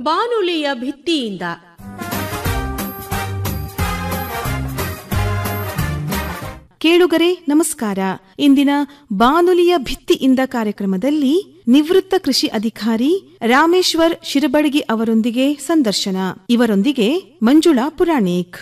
ಬಾನುಲಿಯ ಭಿತ್ತಿಯಿಂದ ಕೇಳುಗರೆ ನಮಸ್ಕಾರ ಇಂದಿನ ಬಾನುಲಿಯ ಭಿತ್ತಿಯಿಂದ ಕಾರ್ಯಕ್ರಮದಲ್ಲಿ ನಿವೃತ್ತ ಕೃಷಿ ಅಧಿಕಾರಿ ರಾಮೇಶ್ವರ್ ಶಿರಬಡಗಿ ಅವರೊಂದಿಗೆ ಸಂದರ್ಶನ ಇವರೊಂದಿಗೆ ಮಂಜುಳಾ ಪುರಾಣಿಕ್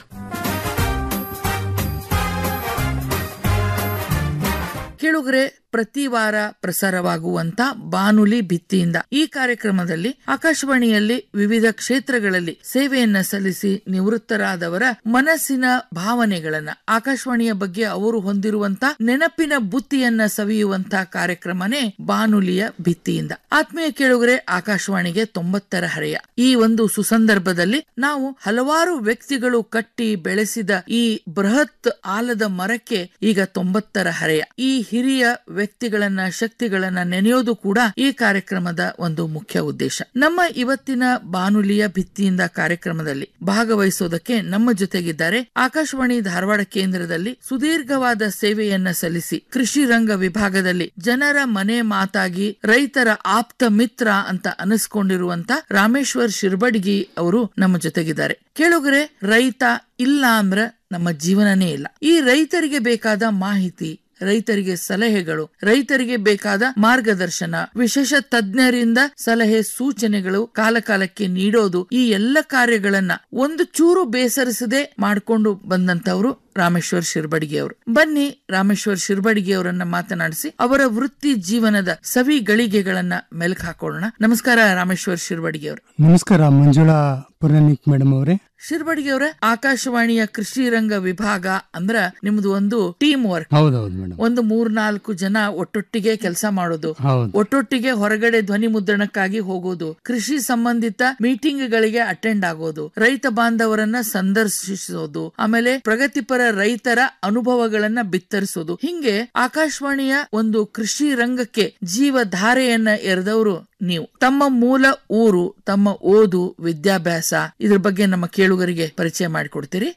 ಕೇಳುಗರೆ ಪ್ರತಿ ವಾರ ಪ್ರಸಾರವಾಗುವಂತ ಬಾನುಲಿ ಭಿತ್ತಿಯಿಂದ ಈ ಕಾರ್ಯಕ್ರಮದಲ್ಲಿ ಆಕಾಶವಾಣಿಯಲ್ಲಿ ವಿವಿಧ ಕ್ಷೇತ್ರಗಳಲ್ಲಿ ಸೇವೆಯನ್ನ ಸಲ್ಲಿಸಿ ನಿವೃತ್ತರಾದವರ ಮನಸ್ಸಿನ ಭಾವನೆಗಳನ್ನ ಆಕಾಶವಾಣಿಯ ಬಗ್ಗೆ ಅವರು ಹೊಂದಿರುವಂತ ನೆನಪಿನ ಬುತ್ತಿಯನ್ನ ಸವಿಯುವಂತ ಕಾರ್ಯಕ್ರಮನೇ ಬಾನುಲಿಯ ಭಿತ್ತಿಯಿಂದ ಆತ್ಮೀಯ ಕೇಳುಗರೆ ಆಕಾಶವಾಣಿಗೆ ತೊಂಬತ್ತರ ಹರೆಯ ಈ ಒಂದು ಸುಸಂದರ್ಭದಲ್ಲಿ ನಾವು ಹಲವಾರು ವ್ಯಕ್ತಿಗಳು ಕಟ್ಟಿ ಬೆಳೆಸಿದ ಈ ಬೃಹತ್ ಆಲದ ಮರಕ್ಕೆ ಈಗ ತೊಂಬತ್ತರ ಹರೆಯ ಈ ಹಿರಿಯ ವ್ಯಕ್ತಿಗಳನ್ನ ಶಕ್ತಿಗಳನ್ನ ನೆನೆಯೋದು ಕೂಡ ಈ ಕಾರ್ಯಕ್ರಮದ ಒಂದು ಮುಖ್ಯ ಉದ್ದೇಶ ನಮ್ಮ ಇವತ್ತಿನ ಬಾನುಲಿಯ ಭಿತ್ತಿಯಿಂದ ಕಾರ್ಯಕ್ರಮದಲ್ಲಿ ಭಾಗವಹಿಸೋದಕ್ಕೆ ನಮ್ಮ ಜೊತೆಗಿದ್ದಾರೆ ಆಕಾಶವಾಣಿ ಧಾರವಾಡ ಕೇಂದ್ರದಲ್ಲಿ ಸುದೀರ್ಘವಾದ ಸೇವೆಯನ್ನ ಸಲ್ಲಿಸಿ ಕೃಷಿ ರಂಗ ವಿಭಾಗದಲ್ಲಿ ಜನರ ಮನೆ ಮಾತಾಗಿ ರೈತರ ಆಪ್ತ ಮಿತ್ರ ಅಂತ ಅನಿಸ್ಕೊಂಡಿರುವಂತ ರಾಮೇಶ್ವರ್ ಶಿರ್ಬಡ್ಗಿ ಅವರು ನಮ್ಮ ಜೊತೆಗಿದ್ದಾರೆ ಕೇಳುಗರೆ ರೈತ ಇಲ್ಲ ಅಂದ್ರ ನಮ್ಮ ಜೀವನನೇ ಇಲ್ಲ ಈ ರೈತರಿಗೆ ಬೇಕಾದ ಮಾಹಿತಿ ರೈತರಿಗೆ ಸಲಹೆಗಳು ರೈತರಿಗೆ ಬೇಕಾದ ಮಾರ್ಗದರ್ಶನ ವಿಶೇಷ ತಜ್ಞರಿಂದ ಸಲಹೆ ಸೂಚನೆಗಳು ಕಾಲಕಾಲಕ್ಕೆ ನೀಡೋದು ಈ ಎಲ್ಲ ಕಾರ್ಯಗಳನ್ನ ಒಂದು ಚೂರು ಬೇಸರಿಸದೆ ಮಾಡ್ಕೊಂಡು ಬಂದಂತವರು ರಾಮೇಶ್ವರ್ ಶಿರ್ಬಡ್ಗಿ ಅವರು ಬನ್ನಿ ರಾಮೇಶ್ವರ್ ಶಿರ್ಬಡ್ಗಿ ಅವರನ್ನ ಮಾತನಾಡಿಸಿ ಅವರ ವೃತ್ತಿ ಜೀವನದ ಸವಿ ಗಳಿಗೆಗಳನ್ನ ಮೆಲುಕು ಹಾಕೊಳ್ಳೋಣ ನಮಸ್ಕಾರ ರಾಮೇಶ್ವರ್ ಶಿರ್ಬಡ್ಗಿ ಅವರು ನಮಸ್ಕಾರ ಮಂಜುಳಾ ಪುರಾಣಿಕ್ ಮೇಡಮ್ ಅವರೇ ಶಿರ್ಬಡ್ಗಿ ಅವರ ಆಕಾಶವಾಣಿಯ ಕೃಷಿ ರಂಗ ವಿಭಾಗ ಅಂದ್ರ ನಿಮ್ದು ಒಂದು ಟೀಮ್ ವರ್ಕ್ ಹೌದೌದು ಮೇಡಮ್ ಒಂದು ಮೂರ್ನಾಲ್ಕು ಜನ ಒಟ್ಟೊಟ್ಟಿಗೆ ಕೆಲಸ ಮಾಡೋದು ಹೌದು ಒಟ್ಟೊಟ್ಟಿಗೆ ಹೊರಗಡೆ ಧ್ವನಿ ಮುದ್ರಣಕ್ಕಾಗಿ ಹೋಗೋದು ಕೃಷಿ ಸಂಬಂಧಿತ ಮೀಟಿಂಗ್ ಗಳಿಗೆ ಅಟೆಂಡ್ ಆಗೋದು ರೈತ ಬಾಂಧವರನ್ನ ಸಂದರ್ಶಿಸೋದು ಆಮೇಲೆ ಪ್ರಗತಿಪರ ರೈತರ ಅನುಭವಗಳನ್ನ ಬಿತ್ತರಿಸೋದು ಹಿಂಗೆ ಆಕಾಶವಾಣಿಯ ಒಂದು ಕೃಷಿ ರಂಗಕ್ಕೆ ಜೀವಧಾರೆಯನ್ನ ಎರೆದವರು ನೀವು ತಮ್ಮ ಮೂಲ ಊರು ತಮ್ಮ ಓದು ವಿದ್ಯಾಭ್ಯಾಸ ಇದ್ರ ಬಗ್ಗೆ ನಮ್ಮ ಕೇಳುಗರಿಗೆ ಪರಿಚಯ ಮಾಡಿಕೊಡ್ತೀರಿ